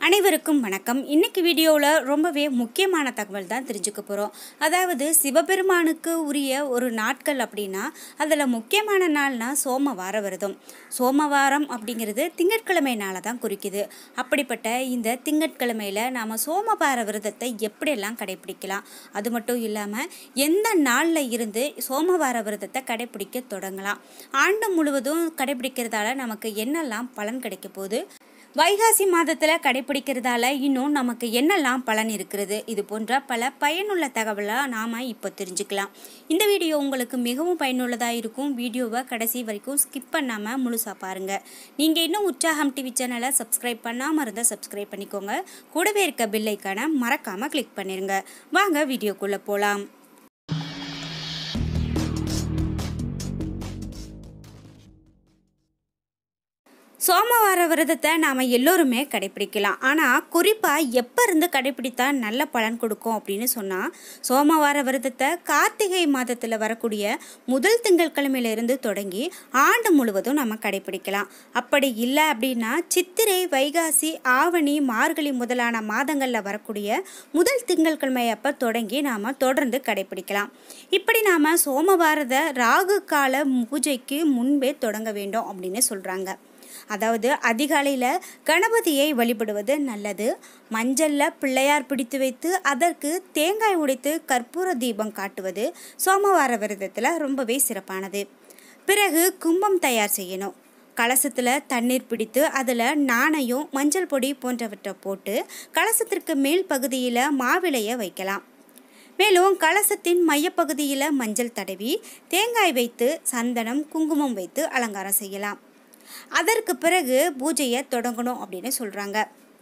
அனைவருக்கும் வணக்கம் இன்னைக்கு வீடியோவில் ரொம்பவே முக்கியமான தகவல் தான் தெரிஞ்சுக்க போகிறோம் அதாவது சிவபெருமானுக்கு உரிய ஒரு நாட்கள் அப்படின்னா அதில் முக்கியமான நாள்னா சோமவார விரதம் சோமவாரம் அப்படிங்கிறது திங்கட்கிழமை நாளை தான் குறிக்குது அப்படிப்பட்ட இந்த திங்கட்கிழமையில் நாம் சோமவார விரதத்தை எப்படியெல்லாம் கடைபிடிக்கலாம் அது மட்டும் இல்லாமல் எந்த நாளில் இருந்து சோமவார விரதத்தை கடைபிடிக்க தொடங்கலாம் ஆண்டு முழுவதும் கடைபிடிக்கிறதால நமக்கு என்னெல்லாம் பலன் கிடைக்க போகுது வைகாசி மாதத்தில் கடைபிடிக்கிறதால இன்னும் நமக்கு என்னெல்லாம் பலன் இருக்கிறது இது போன்ற பல பயனுள்ள தகவலாக நாம் இப்போ தெரிஞ்சுக்கலாம் இந்த வீடியோ உங்களுக்கு மிகவும் பயனுள்ளதாக இருக்கும் வீடியோவை கடைசி வரைக்கும் ஸ்கிப் பண்ணாமல் முழுசாக பாருங்கள் நீங்கள் இன்னும் உற்சாகம் டிவி சேனலை சப்ஸ்கிரைப் பண்ணாமல் இருந்தால் சப்ஸ்கிரைப் பண்ணிக்கோங்க கூடவே இருக்க பில்லைக்கான மறக்காமல் கிளிக் பண்ணிடுங்க வாங்க வீடியோக்குள்ளே போகலாம் சோமவார விரதத்தை நாம் எல்லோருமே கடைப்பிடிக்கலாம் ஆனால் குறிப்பாக எப்போ இருந்து கடைப்பிடித்தா நல்ல பலன் கொடுக்கும் அப்படின்னு சொன்னால் சோமவார விரதத்தை கார்த்திகை மாதத்தில் வரக்கூடிய முதல் திங்கட்கிழமையிலிருந்து தொடங்கி ஆண்டு முழுவதும் நம்ம கடைப்பிடிக்கலாம் அப்படி இல்லை அப்படின்னா சித்திரை வைகாசி ஆவணி மார்கழி முதலான மாதங்களில் வரக்கூடிய முதல் திங்கட்கிழமை அப்போ தொடங்கி நாம் தொடர்ந்து கடைப்பிடிக்கலாம் இப்படி நாம் சோமவாரத ராகு கால பூஜைக்கு முன்பே தொடங்க வேண்டும் அப்படின்னு சொல்கிறாங்க அதாவது அதிகாலையில் கணபதியை வழிபடுவது நல்லது மஞ்சளில் பிள்ளையார் பிடித்து வைத்து அதற்கு தேங்காய் உடைத்து கற்பூர தீபம் காட்டுவது சோமவார விரதத்தில் ரொம்பவே சிறப்பானது பிறகு கும்பம் தயார் செய்யணும் கலசத்தில் தண்ணீர் பிடித்து அதில் நாணயம் மஞ்சள் பொடி போன்றவற்றை போட்டு கலசத்திற்கு மேல் பகுதியில் மாவிளைய வைக்கலாம் மேலும் கலசத்தின் மையப்பகுதியில் மஞ்சள் தடவி தேங்காய் வைத்து சந்தனம் குங்குமம் வைத்து அலங்காரம் செய்யலாம் அதற்கு பிறகு பூஜையை தொடங்கணும் அப்படின்னு சொல்கிறாங்க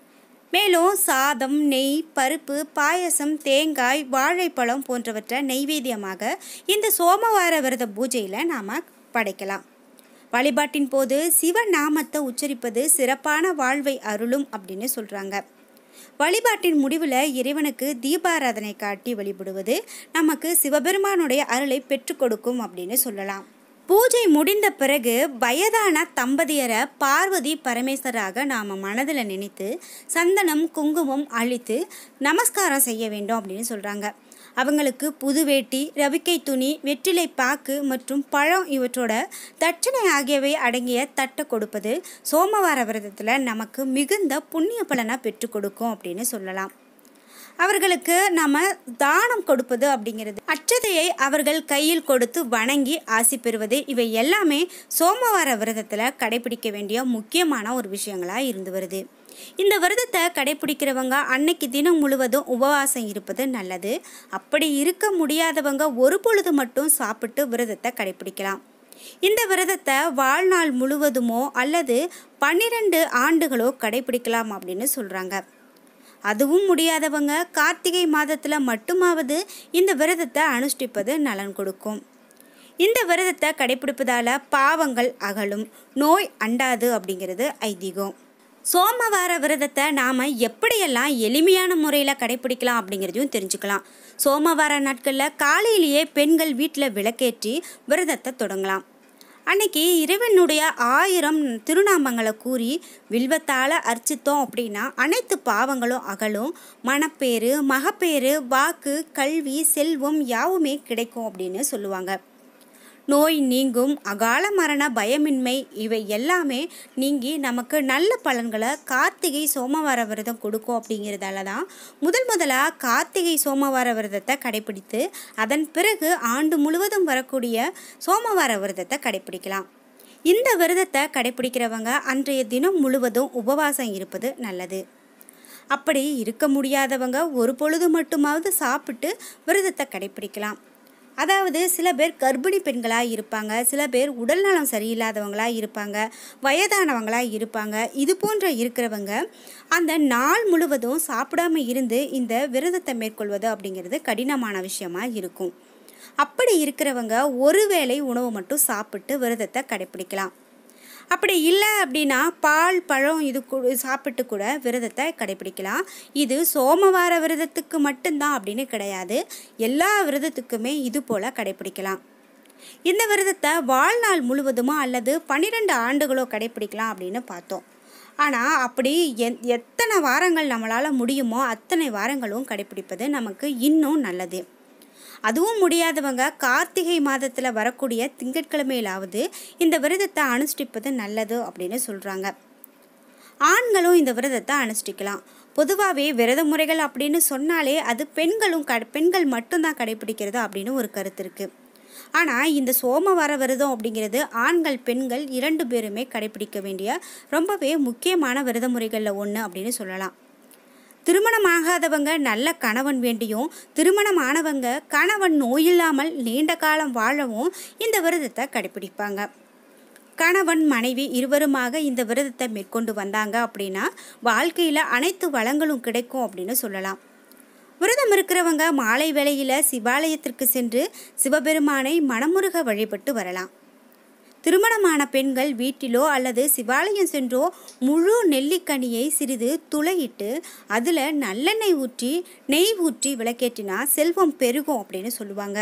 மேலும் சாதம் நெய் பருப்பு பாயசம் தேங்காய் வாழைப்பழம் போன்றவற்றை நெய்வேத்தியமாக இந்த சோமவார விரத பூஜையில் நாம் படைக்கலாம் வழிபாட்டின் போது சிவநாமத்தை உச்சரிப்பது சிறப்பான வாழ்வை அருளும் அப்படின்னு சொல்கிறாங்க வழிபாட்டின் முடிவில் இறைவனுக்கு தீபாராதனை காட்டி வழிபடுவது நமக்கு சிவபெருமானுடைய அருளை பெற்றுக் கொடுக்கும் அப்படின்னு சொல்லலாம் பூஜை முடிந்த பிறகு வயதான தம்பதியரை பார்வதி பரமேஸ்வராக நாம் மனதில் நினைத்து சந்தனம் குங்குமம் அழித்து நமஸ்காரம் செய்ய வேண்டும் அப்படின்னு சொல்கிறாங்க அவங்களுக்கு புது வேட்டி ரவிக்கை துணி வெற்றிலை பாக்கு மற்றும் பழம் இவற்றோட தட்சணை ஆகியவை அடங்கிய தட்டை கொடுப்பது சோமவார விரதத்தில் நமக்கு மிகுந்த புண்ணிய பலனாக பெற்றுக் கொடுக்கும் அப்படின்னு சொல்லலாம் அவர்களுக்கு நம்ம தானம் கொடுப்பது அப்படிங்கிறது அச்சதையை அவர்கள் கையில் கொடுத்து வணங்கி ஆசி பெறுவது இவை எல்லாமே சோமவார விரதத்தில் கடைபிடிக்க வேண்டிய முக்கியமான ஒரு விஷயங்களாக இருந்து வருது இந்த விரதத்தை கடைபிடிக்கிறவங்க அன்னைக்கு தினம் முழுவதும் உபவாசம் இருப்பது நல்லது அப்படி இருக்க முடியாதவங்க ஒரு பொழுது மட்டும் சாப்பிட்டு விரதத்தை கடைபிடிக்கலாம் இந்த விரதத்தை வாழ்நாள் முழுவதுமோ அல்லது பன்னிரெண்டு ஆண்டுகளோ கடைபிடிக்கலாம் அப்படின்னு சொல்கிறாங்க அதுவும் முடியாதவங்க கார்த்திகை மாதத்தில் மட்டுமாவது இந்த விரதத்தை அனுஷ்டிப்பது நலன் கொடுக்கும் இந்த விரதத்தை கடைபிடிப்பதால் பாவங்கள் அகலும் நோய் அண்டாது அப்படிங்கிறது ஐதீகம் சோமவார விரதத்தை நாம் எப்படியெல்லாம் எளிமையான முறையில் கடைபிடிக்கலாம் அப்படிங்கிறதையும் தெரிஞ்சுக்கலாம் சோமவார நாட்களில் காலையிலேயே பெண்கள் வீட்டில் விளக்கேற்றி விரதத்தை தொடங்கலாம் அன்னைக்கு இறைவனுடைய ஆயிரம் திருநாமங்களை கூறி வில்வத்தால் அர்ச்சித்தோம் அப்படின்னா அனைத்து பாவங்களும் அகலும் மனப்பேறு மகப்பேறு வாக்கு கல்வி செல்வம் யாவுமே கிடைக்கும் அப்படின்னு சொல்லுவாங்க நோய் நீங்கும் அகால மரண பயமின்மை இவை எல்லாமே நீங்கி நமக்கு நல்ல பலன்களை கார்த்திகை சோமவார விரதம் கொடுக்கும் அப்படிங்கிறதால தான் முதல் முதலாக கார்த்திகை சோமவார விரதத்தை கடைபிடித்து அதன் பிறகு ஆண்டு முழுவதும் வரக்கூடிய சோமவார விரதத்தை கடைபிடிக்கலாம் இந்த விரதத்தை கடைபிடிக்கிறவங்க அன்றைய தினம் முழுவதும் உபவாசம் இருப்பது நல்லது அப்படி இருக்க முடியாதவங்க ஒரு பொழுது மட்டுமாவது சாப்பிட்டு விரதத்தை கடைபிடிக்கலாம் அதாவது சில பேர் கர்ப்பிணி பெண்களாக இருப்பாங்க சில பேர் உடல்நலம் சரியில்லாதவங்களாக இருப்பாங்க வயதானவங்களாக இருப்பாங்க இது போன்ற இருக்கிறவங்க அந்த நாள் முழுவதும் சாப்பிடாம இருந்து இந்த விரதத்தை மேற்கொள்வது அப்படிங்கிறது கடினமான விஷயமா இருக்கும் அப்படி இருக்கிறவங்க ஒருவேளை உணவு மட்டும் சாப்பிட்டு விரதத்தை கடைப்பிடிக்கலாம் அப்படி இல்லை அப்படின்னா பால் பழம் இது கு- சாப்பிட்டு கூட விரதத்தை கடைபிடிக்கலாம் இது சோமவார விரதத்துக்கு மட்டும்தான் அப்படின்னு கிடையாது எல்லா விரதத்துக்குமே இது போல் கடைபிடிக்கலாம் இந்த விரதத்தை வாழ்நாள் முழுவதுமோ அல்லது பன்னிரெண்டு ஆண்டுகளோ கடைபிடிக்கலாம் அப்படின்னு பார்த்தோம் ஆனால் அப்படி எ எத்தனை வாரங்கள் நம்மளால் முடியுமோ அத்தனை வாரங்களும் கடைப்பிடிப்பது நமக்கு இன்னும் நல்லது அதுவும் முடியாதவங்க கார்த்திகை மாதத்தில் வரக்கூடிய திங்கட்கிழமையிலாவது இந்த விரதத்தை அனுஷ்டிப்பது நல்லது அப்படின்னு சொல்கிறாங்க ஆண்களும் இந்த விரதத்தை அனுஷ்டிக்கலாம் பொதுவாகவே விரத முறைகள் அப்படின்னு சொன்னாலே அது பெண்களும் க பெண்கள் மட்டும்தான் கடைப்பிடிக்கிறது அப்படின்னு ஒரு கருத்து இருக்குது ஆனால் இந்த சோமவார விரதம் அப்படிங்கிறது ஆண்கள் பெண்கள் இரண்டு பேருமே கடைப்பிடிக்க வேண்டிய ரொம்பவே முக்கியமான விரத முறைகளில் ஒன்று அப்படின்னு சொல்லலாம் திருமணமாகாதவங்க நல்ல கணவன் வேண்டியும் திருமணமானவங்க கணவன் நோயில்லாமல் நீண்ட காலம் வாழவும் இந்த விரதத்தை கடைப்பிடிப்பாங்க கணவன் மனைவி இருவருமாக இந்த விரதத்தை மேற்கொண்டு வந்தாங்க அப்படின்னா வாழ்க்கையில் அனைத்து வளங்களும் கிடைக்கும் அப்படின்னு சொல்லலாம் விரதம் இருக்கிறவங்க மாலை வேளையில் சிவாலயத்திற்கு சென்று சிவபெருமானை மனமுருக வழிபட்டு வரலாம் திருமணமான பெண்கள் வீட்டிலோ அல்லது சிவாலயம் சென்றோ முழு நெல்லிக்கனியை சிறிது துளையிட்டு அதில் நல்லெண்ணெய் ஊற்றி நெய் ஊற்றி விளக்கேற்றினா செல்வம் பெருகும் அப்படின்னு சொல்லுவாங்க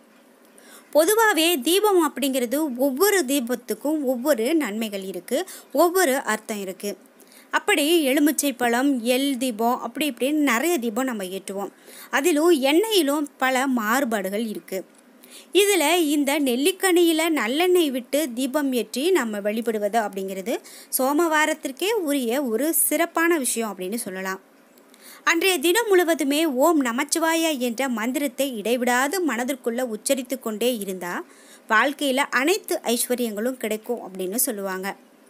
பொதுவாகவே தீபம் அப்படிங்கிறது ஒவ்வொரு தீபத்துக்கும் ஒவ்வொரு நன்மைகள் இருக்குது ஒவ்வொரு அர்த்தம் இருக்குது அப்படி எலுமிச்சை பழம் எல் தீபம் அப்படி இப்படின்னு நிறைய தீபம் நம்ம ஏற்றுவோம் அதிலும் எண்ணெயிலும் பல மாறுபாடுகள் இருக்குது இதில் இந்த நெல்லிக்கனியில் நல்லெண்ணெய் விட்டு தீபம் ஏற்றி நம்ம வழிபடுவது அப்படிங்கிறது சோமவாரத்திற்கே உரிய ஒரு சிறப்பான விஷயம் அப்படின்னு சொல்லலாம் அன்றைய தினம் முழுவதுமே ஓம் நமச்சிவாய என்ற மந்திரத்தை இடைவிடாது மனதிற்குள்ள உச்சரித்து கொண்டே இருந்தால் வாழ்க்கையில் அனைத்து ஐஸ்வர்யங்களும் கிடைக்கும் அப்படின்னு சொல்லுவாங்க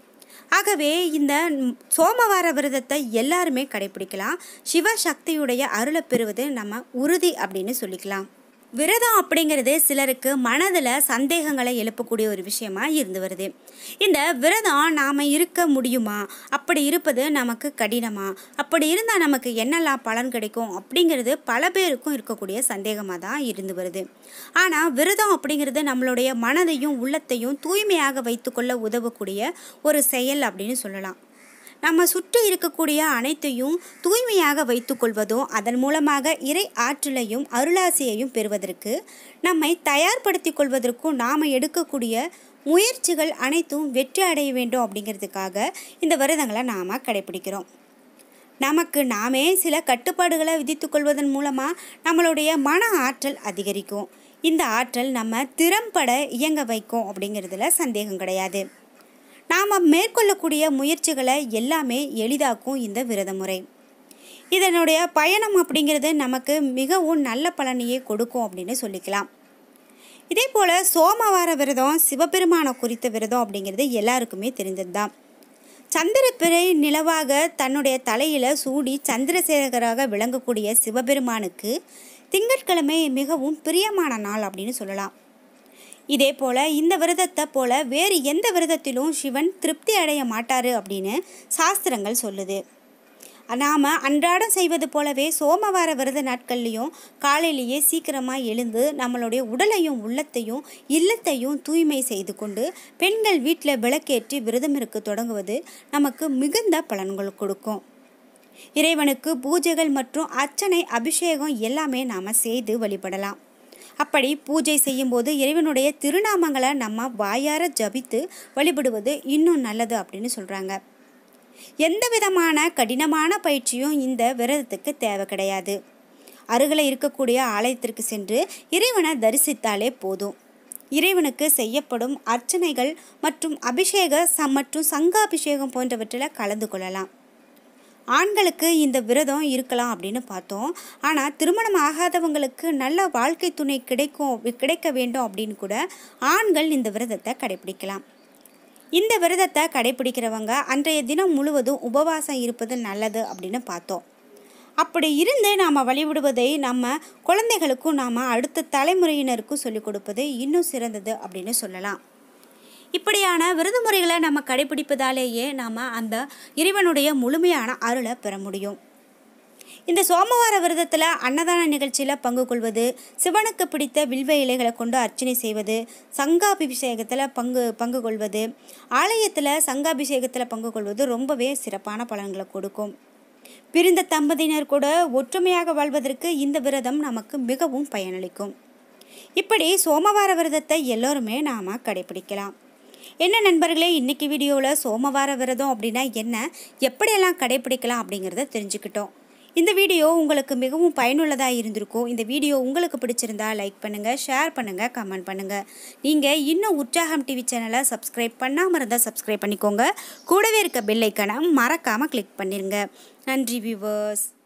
ஆகவே இந்த சோமவார விரதத்தை எல்லாருமே கடைபிடிக்கலாம் சிவசக்தியுடைய அருளை பெறுவது நம்ம உறுதி அப்படின்னு சொல்லிக்கலாம் விரதம் அப்படிங்கிறது சிலருக்கு மனதில் சந்தேகங்களை எழுப்பக்கூடிய ஒரு விஷயமா இருந்து வருது இந்த விரதம் நாம் இருக்க முடியுமா அப்படி இருப்பது நமக்கு கடினமா அப்படி இருந்தால் நமக்கு என்னெல்லாம் பலன் கிடைக்கும் அப்படிங்கிறது பல பேருக்கும் இருக்கக்கூடிய சந்தேகமாக தான் இருந்து வருது ஆனால் விரதம் அப்படிங்கிறது நம்மளுடைய மனதையும் உள்ளத்தையும் தூய்மையாக வைத்துக்கொள்ள உதவக்கூடிய ஒரு செயல் அப்படின்னு சொல்லலாம் நம்ம சுற்றி இருக்கக்கூடிய அனைத்தையும் தூய்மையாக வைத்துக்கொள்வதும் அதன் மூலமாக இறை ஆற்றலையும் அருளாசியையும் பெறுவதற்கு நம்மை தயார்படுத்திக் கொள்வதற்கும் நாம் எடுக்கக்கூடிய முயற்சிகள் அனைத்தும் வெற்றி அடைய வேண்டும் அப்படிங்கிறதுக்காக இந்த விரதங்களை நாம் கடைபிடிக்கிறோம் நமக்கு நாமே சில கட்டுப்பாடுகளை விதித்துக்கொள்வதன் மூலமாக நம்மளுடைய மன ஆற்றல் அதிகரிக்கும் இந்த ஆற்றல் நம்ம திறம்பட இயங்க வைக்கும் அப்படிங்கிறதுல சந்தேகம் கிடையாது நாம் மேற்கொள்ளக்கூடிய முயற்சிகளை எல்லாமே எளிதாக்கும் இந்த விரத முறை இதனுடைய பயணம் அப்படிங்கிறது நமக்கு மிகவும் நல்ல பலனையே கொடுக்கும் அப்படின்னு சொல்லிக்கலாம் இதே போல் சோமவார விரதம் சிவபெருமானை குறித்த விரதம் அப்படிங்கிறது எல்லாருக்குமே தெரிந்தது தான் சந்திரப்பிறை நிலவாக தன்னுடைய தலையில் சூடி சந்திரசேகராக விளங்கக்கூடிய சிவபெருமானுக்கு திங்கட்கிழமை மிகவும் பிரியமான நாள் அப்படின்னு சொல்லலாம் இதே போல் இந்த விரதத்தை போல வேறு எந்த விரதத்திலும் சிவன் திருப்தி அடைய மாட்டார் அப்படின்னு சாஸ்திரங்கள் சொல்லுது நாம் அன்றாடம் செய்வது போலவே சோமவார விரத நாட்கள்லேயும் காலையிலேயே சீக்கிரமாக எழுந்து நம்மளுடைய உடலையும் உள்ளத்தையும் இல்லத்தையும் தூய்மை செய்து கொண்டு பெண்கள் வீட்டில் விளக்கேற்றி விரதம் இருக்க தொடங்குவது நமக்கு மிகுந்த பலன்கள் கொடுக்கும் இறைவனுக்கு பூஜைகள் மற்றும் அர்ச்சனை அபிஷேகம் எல்லாமே நாம் செய்து வழிபடலாம் அப்படி பூஜை செய்யும்போது இறைவனுடைய திருநாமங்களை நம்ம வாயார ஜபித்து வழிபடுவது இன்னும் நல்லது அப்படின்னு சொல்கிறாங்க எந்த விதமான கடினமான பயிற்சியும் இந்த விரதத்துக்கு தேவை கிடையாது அருகில் இருக்கக்கூடிய ஆலயத்திற்கு சென்று இறைவனை தரிசித்தாலே போதும் இறைவனுக்கு செய்யப்படும் அர்ச்சனைகள் மற்றும் அபிஷேக ச மற்றும் சங்காபிஷேகம் போன்றவற்றில் கலந்து கொள்ளலாம் ஆண்களுக்கு இந்த விரதம் இருக்கலாம் அப்படின்னு பார்த்தோம் ஆனால் திருமணம் ஆகாதவங்களுக்கு நல்ல வாழ்க்கை துணை கிடைக்கும் கிடைக்க வேண்டும் அப்படின்னு கூட ஆண்கள் இந்த விரதத்தை கடைபிடிக்கலாம் இந்த விரதத்தை கடைபிடிக்கிறவங்க அன்றைய தினம் முழுவதும் உபவாசம் இருப்பது நல்லது அப்படின்னு பார்த்தோம் அப்படி இருந்து நாம் வழிபடுவதை நம்ம குழந்தைகளுக்கும் நாம் அடுத்த தலைமுறையினருக்கும் சொல்லிக் கொடுப்பது இன்னும் சிறந்தது அப்படின்னு சொல்லலாம் இப்படியான விரத முறைகளை நம்ம கடைபிடிப்பதாலேயே நாம் அந்த இறைவனுடைய முழுமையான அருளை பெற முடியும் இந்த சோமவார விரதத்தில் அன்னதான நிகழ்ச்சியில் பங்கு கொள்வது சிவனுக்கு பிடித்த வில்வ இலைகளை கொண்டு அர்ச்சனை செய்வது சங்காபிஷேகத்தில் பங்கு பங்கு கொள்வது ஆலயத்தில் சங்காபிஷேகத்தில் பங்கு கொள்வது ரொம்பவே சிறப்பான பலன்களை கொடுக்கும் பிரிந்த தம்பதியினர் கூட ஒற்றுமையாக வாழ்வதற்கு இந்த விரதம் நமக்கு மிகவும் பயனளிக்கும் இப்படி சோமவார விரதத்தை எல்லோருமே நாம் கடைபிடிக்கலாம் என்ன நண்பர்களே இன்னைக்கு வீடியோவில் சோமவார விரதம் அப்படின்னா என்ன எப்படியெல்லாம் கடைப்பிடிக்கலாம் அப்படிங்கிறத தெரிஞ்சுக்கிட்டோம் இந்த வீடியோ உங்களுக்கு மிகவும் பயனுள்ளதாக இருந்திருக்கும் இந்த வீடியோ உங்களுக்கு பிடிச்சிருந்தா லைக் பண்ணுங்கள் ஷேர் பண்ணுங்கள் கமெண்ட் பண்ணுங்கள் நீங்கள் இன்னும் உற்சாகம் டிவி சேனலை சப்ஸ்கிரைப் பண்ணாமல் இருந்தால் சப்ஸ்கிரைப் பண்ணிக்கோங்க கூடவே இருக்க பெல் ஐக்கனை மறக்காமல் கிளிக் பண்ணிடுங்க நன்றி வியூவர்ஸ்